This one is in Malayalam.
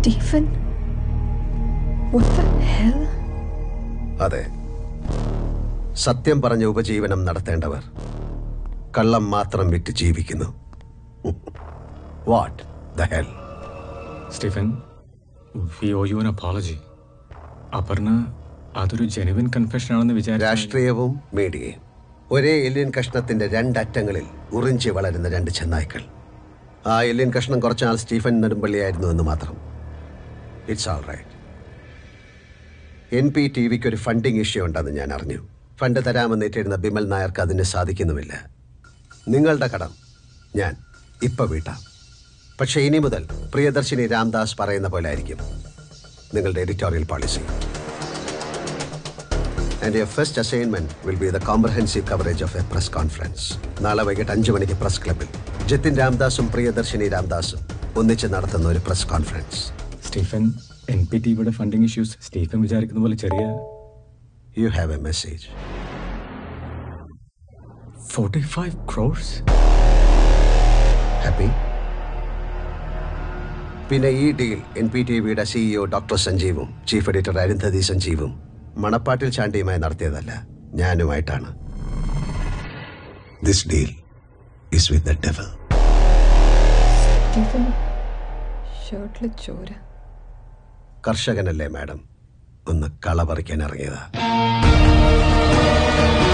Stephen? What the hell? അതെ സത്യം പറഞ്ഞ ഉപജീവനം നടത്തേണ്ടവർ കള്ളം മാത്രം വിറ്റ് ജീവിക്കുന്നു what the hell Stephen we owe you an apology Aparna അതൊരു ജെനുവിൻ കൺഫെഷൻ ആണെന്ന് വിചാരിച്ചു രാഷ്ട്രീയവും മീഡിയയും ഒരേ എല്ലിൻ കഷ്ണത്തിന്റെ രണ്ടറ്റങ്ങളിൽ ഉറിഞ്ചി വളരുന്ന രണ്ട് ചെന്നായ്ക്കൾ ആ എല്ലിൻ കഷ്ണം കുറച്ചാൾ സ്റ്റീഫൻ നെടുമ്പള്ളിയായിരുന്നു എന്ന് മാത്രം it's all right N P T വിക്ക് ഒരു ഫണ്ടിങ് ഇഷ്യൂ ഉണ്ടെന്ന് ഞാൻ അറിഞ്ഞു ഫണ്ട് തരാമെന്ന് ഏറ്റിരുന്ന ബിമൽ നായർക്ക് അതിന് സാധിക്കുന്നുമില്ല നിങ്ങളുടെ കടം ഞാൻ ഇപ്പൊ വീട്ടാം പക്ഷേ ഇനി മുതൽ പ്രിയദർശിനി രാംദാസ് പറയുന്ന പോലെ ആയിരിക്കും നിങ്ങളുടെ editorial policy and your first assignment will be the comprehensive coverage of a press conference നാളെ വൈകിട്ട് അഞ്ച് മണിക്ക് പ്രസ് ക്ലബിൽ ജതിൻ രാംദാസും പ്രിയദർശിനി രാംദാസും ഒന്നിച്ച് നടത്തുന്ന ഒരു press conference Stephen N P T വിയുടെ ഫണ്ടിങ് ഇഷ്യൂസ് സ്റ്റീഫൻ വിചാരിക്കുന്ന പോലെ ചെറിയ you have a message forty five crores happy പിന്നെ ഈ ഡീൽ എൻ പി ടി വിയുടെ സിഇഒ ഡോക്ടർ സഞ്ജീവും ചീഫ് എഡിറ്റർ അരുന്ധതി സഞ്ജീവും മണപ്പാട്ടിൽ ചാണ്ടിയുമായി നടത്തിയതല്ല ഞാനുമായിട്ടാണ് this deal is with the devil Stephen? ഷർട്ടിൽ ചോര കർഷകനല്ലേ മാഡം ഒന്ന് കള പറിക്കാൻ ഇറങ്ങിയതാ